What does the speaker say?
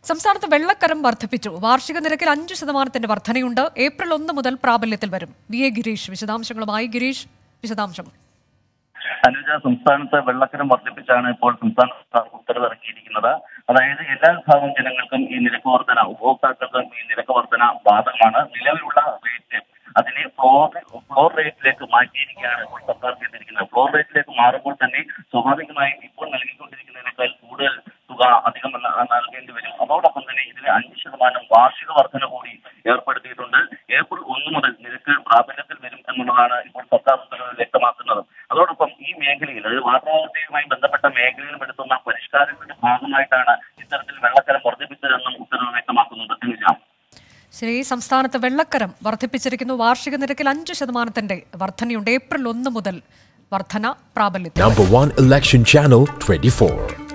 സംസ്ഥാനത്ത് വെള്ളക്കരം വർദ്ധിപ്പിച്ചു വാർഷിക നിരക്കിൽ അഞ്ചു ശതമാനത്തിന്റെ വർധനയുണ്ട് ഏപ്രിൽ ഒന്ന് മുതൽ പ്രാബല്യത്തിൽ വരും വി എ ഗിരീഷ് വിശദാംശങ്ങളുമായി ഗിരീഷ് വിശദാംശങ്ങൾ അനുജ സംസ്ഥാനത്ത് വെള്ളക്കരം വർദ്ധിപ്പിച്ചാണ് ഇപ്പോൾ സംസ്ഥാന സർക്കാർ ഉത്തരവിറക്കിയിരിക്കുന്നത് അതായത് എല്ലാ വിഭാഗം ജനങ്ങൾക്കും ഈ നിരക്ക് വർധന ഉപഭോക്താക്കൾക്കും ഈ നിരക്ക് വർധന ബാധകമാണ് നിലവിലുള്ള റേറ്റ് അതിനെ ഫ്ലോർ ഫ്ലോർ റേറ്റിലേക്ക് മാറ്റിയിരിക്കുകയാണ് ഇപ്പോൾ സർക്കാർ ചെയ്തിരിക്കുന്നത് ഫ്ലോർ റേറ്റിലേക്ക് മാറുമ്പോൾ തന്നെ സ്വാഭാവികമായും ഇപ്പോൾ നൽകിക്കൊണ്ടിരിക്കുന്നതിനേക്കാൾ കൂടുതൽ തുക അധികം ന- നൽകേണ്ടി വരും അതോടൊപ്പം തന്നെ ഇതിന് അഞ്ച് ശതമാനം വാർഷിക വർധന കൂടി ഏർപ്പെടുത്തിയിട്ടുണ്ട് ഏപ്രിൽ ഒന്ന് മുതൽ നിരക്ക് പ്രാബല്യത്തിൽ വരും എന്നുള്ളതാണ് ഇപ്പോൾ സർക്കാർ ഉത്തരവ് വ്യക്തമാക്കുന്നത് അതോടൊപ്പം ഈ മേഖലയിൽ അതായത് വാട്ടർ ബന്ധപ്പെട്ട മേഖലയിൽ വരുത്തുന്ന പരിഷ്കാരങ്ങളുടെ ഭാഗമായിട്ടാണ് ഇത്തരത്തിൽ വെള്ളക്കരം വർദ്ധിപ്പിച്ചതെന്നും ഉത്തരവ് വ്യക്തമാക്കുന്നുണ്ട് അനുജ ശരി സംസ്ഥാനത്ത് വെള്ളക്കരം വർദ്ധിപ്പിച്ചിരിക്കുന്നു വാർഷിക നിരക്കിൽ അഞ്ചു ശതമാനത്തിന്റെ വർധനയുണ്ട് ഏപ്രിൽ ഒന്ന് മുതൽ വർധന പ്രാബല്യത്തിൽ Number one election channel 24.